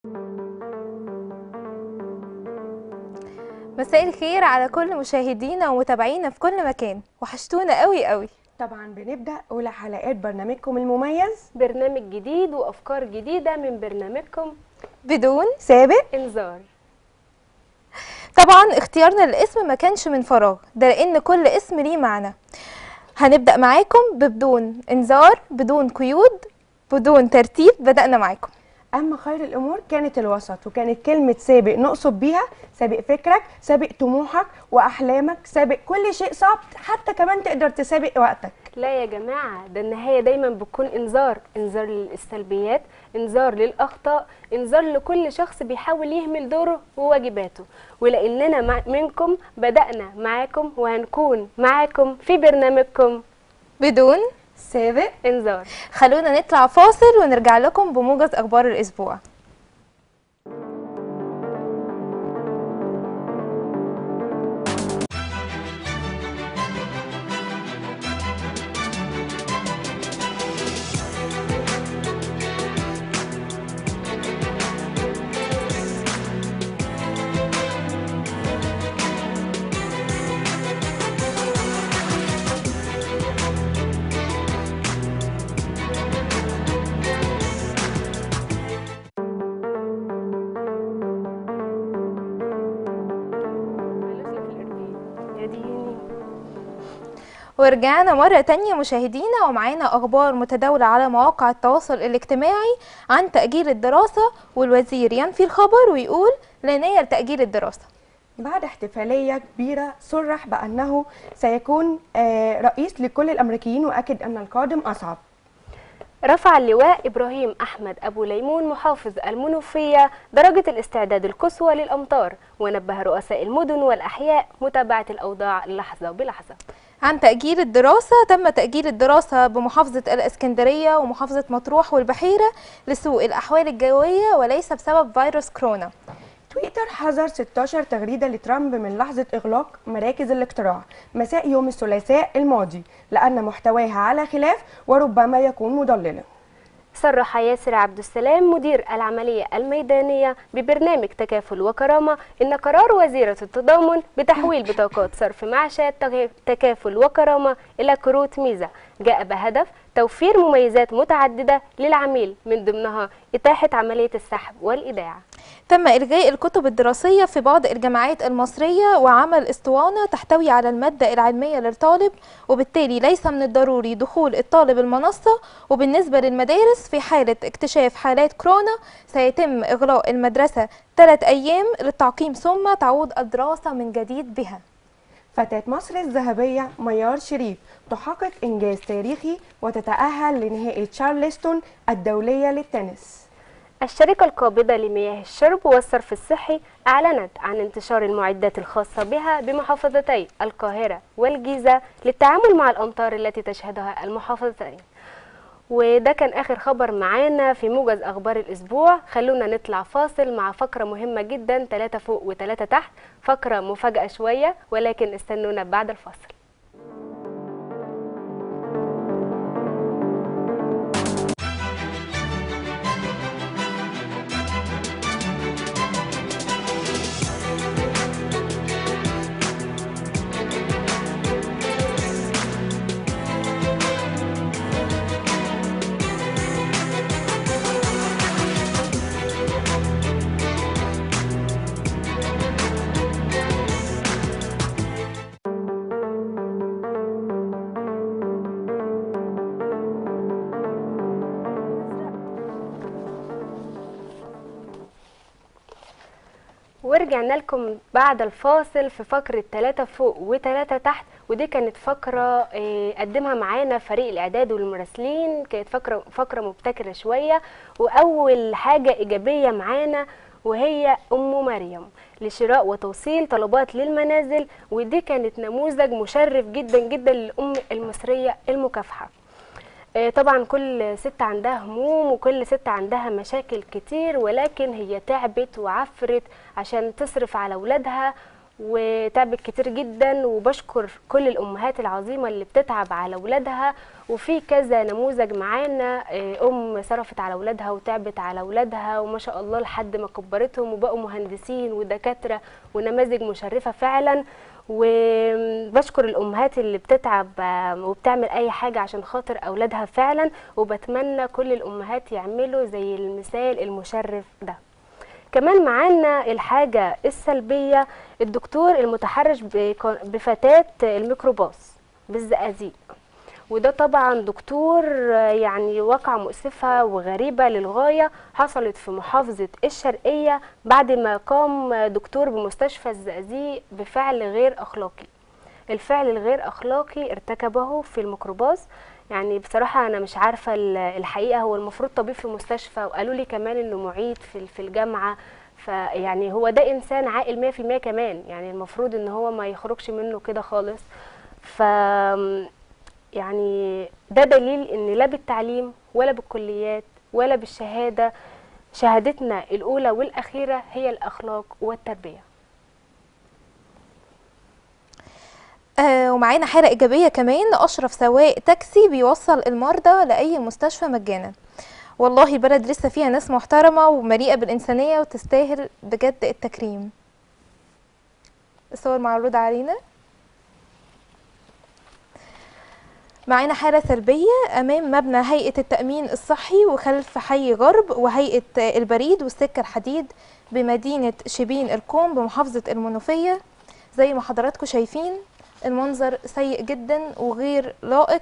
مساء الخير على كل مشاهدينا ومتابعينا في كل مكان وحشتونا قوي قوي طبعا بنبدأ أولى حلقات برنامجكم المميز برنامج جديد وافكار جديده من برنامجكم بدون سابق انذار طبعا اختيارنا للاسم ما كانش من فراغ ده لان كل اسم ليه معنى هنبدأ معاكم ببدون انذار بدون قيود بدون ترتيب بدأنا معاكم أما خير الأمور كانت الوسط وكانت كلمة سابق نقصد بيها سابق فكرك سابق طموحك وأحلامك سابق كل شيء صعب حتى كمان تقدر تسابق وقتك لا يا جماعه ده النهايه دايما بتكون انذار انذار للسلبيات انذار للاخطاء انذار لكل شخص بيحاول يهمل دوره وواجباته ولاننا مع منكم بدانا معاكم وهنكون معاكم في برنامجكم بدون سابق انذار خلونا نطلع فاصل ونرجع لكم بموجز اخبار الاسبوع يا ديني ورجعنا مرة تانية مشاهدينا ومعانا أخبار متداولة على مواقع التواصل الاجتماعي عن تأجيل الدراسة والوزير ينفي الخبر ويقول لا نية لتأجيل الدراسة بعد احتفالية كبيرة صرح بأنه سيكون آه، رئيس لكل الأمريكيين وأكد أن القادم أصعب رفع اللواء إبراهيم أحمد أبو ليمون محافظ المنوفية درجة الاستعداد القصوى للأمطار ونبه رؤساء المدن والأحياء متابعة الأوضاع لحظة بلحظة عن تأجيل الدراسة تم تأجيل الدراسة بمحافظة الإسكندرية ومحافظة مطروح والبحيرة لسوء الأحوال الجوية وليس بسبب فيروس كورونا تويتر حذر 16 تغريدة لترامب من لحظة إغلاق مراكز الاقتراع مساء يوم الثلاثاء الماضي لأن محتواها على خلاف وربما يكون مضللا صرح ياسر عبد السلام مدير العملية الميدانية ببرنامج تكافل وكرامة إن قرار وزيرة التضامن بتحويل بطاقات صرف معاشات تغ- تكافل وكرامة إلى كروت ميزة جاء بهدف توفير مميزات متعددة للعميل من ضمنها إتاحة عملية السحب والإيداع تم إلغاء الكتب الدراسية في بعض الجامعات المصرية وعمل اسطوانة تحتوي على المادة العلمية للطالب وبالتالي ليس من الضروري دخول الطالب المنصة وبالنسبة للمدارس في حالة اكتشاف حالات كورونا سيتم إغلاق المدرسة ثلاث أيام للتعقيم ثم تعود الدراسة من جديد بها فتاة مصر الذهبية ميار شريف تحقق إنجاز تاريخي وتتأهل لنهائي تشارلستون الدولية للتنس الشركة القابضة لمياه الشرب والصرف الصحي أعلنت عن انتشار المعدات الخاصة بها بمحافظتي القاهرة والجيزة للتعامل مع الأمطار التي تشهدها المحافظتين وده كان آخر خبر معانا في موجز أخبار الأسبوع خلونا نطلع فاصل مع فقرة مهمة جدا ثلاثة فوق وثلاثة تحت فقرة مفاجأة شوية ولكن استنونا بعد الفاصل ورجعنا لكم بعد الفاصل في فقرة ثلاثة فوق وثلاثة تحت ودي كانت فقرة آه، قدمها معانا فريق الإعداد والمراسلين كانت فقرة فقرة مبتكرة شوية وأول حاجة إيجابية معانا وهي أم مريم لشراء وتوصيل طلبات للمنازل ودي كانت نموذج مشرف جدا جدا للأم المصرية المكافحة آه، طبعا كل ست عندها هموم وكل ست عندها مشاكل كتير ولكن هي تعبت وعفرت عشان تصرف على اولادها وتعبت كتير جدا وبشكر كل الامهات العظيمه اللي بتتعب على اولادها وفي كذا نموذج معانا آه، ام صرفت على اولادها وتعبت على اولادها وما شاء الله لحد ما كبرتهم وبقوا مهندسين ودكاتره ونماذج مشرفه فعلا وبشكر الامهات اللي بتتعب آه، وبتعمل اي حاجه عشان خاطر اولادها فعلا وبتمنى كل الامهات يعملوا زي المثال المشرف ده كمان معانا الحاجة السلبية الدكتور المتحرش بك- بفتاة الميكروباص بالزقازيق وده طبعا دكتور آه، يعني واقعة مؤسفة وغريبة للغاية حصلت في محافظة الشرقية بعد ما قام دكتور بمستشفى الزقازيق بفعل غير أخلاقي الفعل الغير أخلاقي ارتكبه في الميكروباص يعني بصراحة أنا مش عارفة ال- الحقيقة هو المفروض طبيب في مستشفى وقالوا لي كمان إنه معيد في في الجامعة فيعني هو ده إنسان عاقل 100% كمان يعني المفروض إن هو ما يخرجش منه كده خالص ف يعني ده دليل إن لا بالتعليم ولا بالكليات ولا بالشهادة شهادتنا الأولى والأخيرة هي الأخلاق والتربية آه ومعانا حالة إيجابية كمان أشرف سواق تاكسي بيوصل المرضى لأي مستشفى مجانا والله البلد لسه فيها ناس محترمة ومليئة بالإنسانية وتستاهل بجد التكريم الصور معروضة علينا معانا حالة سلبية أمام مبنى هيئة التأمين الصحي وخلف حي غرب وهيئة البريد والسكة الحديد بمدينة شبين الكوم بمحافظة المنوفية زي ما حضراتكم شايفين المنظر سيء جدا وغير لائق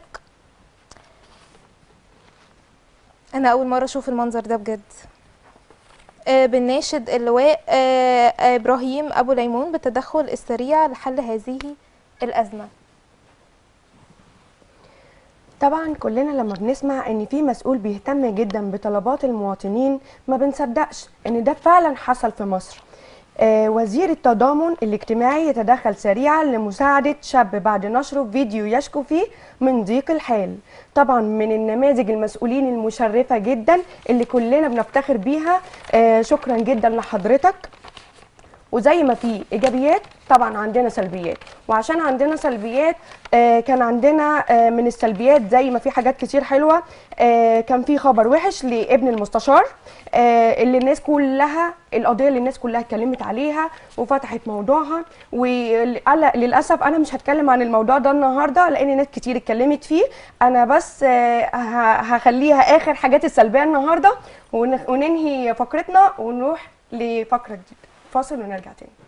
انا اول مره اشوف المنظر ده بجد آه، بنناشد اللواء آه، آه، ابراهيم ابو ليمون بالتدخل السريع لحل هذه الازمه طبعا كلنا لما بنسمع ان في مسؤول بيهتم جدا بطلبات المواطنين ما بنصدقش ان ده فعلا حصل في مصر آه وزير التضامن الاجتماعي يتدخل سريعا لمساعدة شاب بعد نشره فيديو يشكو فيه من ضيق الحال طبعا من النماذج المسؤولين المشرفة جدا اللي كلنا بنفتخر بيها آه شكرا جدا لحضرتك وزي ما في ايجابيات طبعا عندنا سلبيات وعشان عندنا سلبيات آه كان عندنا آه من السلبيات زي ما في حاجات كتير حلوه آه كان في خبر وحش لابن المستشار آه اللي الناس كلها القضيه اللي الناس كلها اتكلمت عليها وفتحت موضوعها وللاسف انا مش هتكلم عن الموضوع ده النهارده لان ناس كتير اتكلمت فيه انا بس آه ه- هخليها اخر حاجات السلبيه النهارده ون- وننهي فقرتنا ونروح لفقره جديده فاصل ونرجع تاني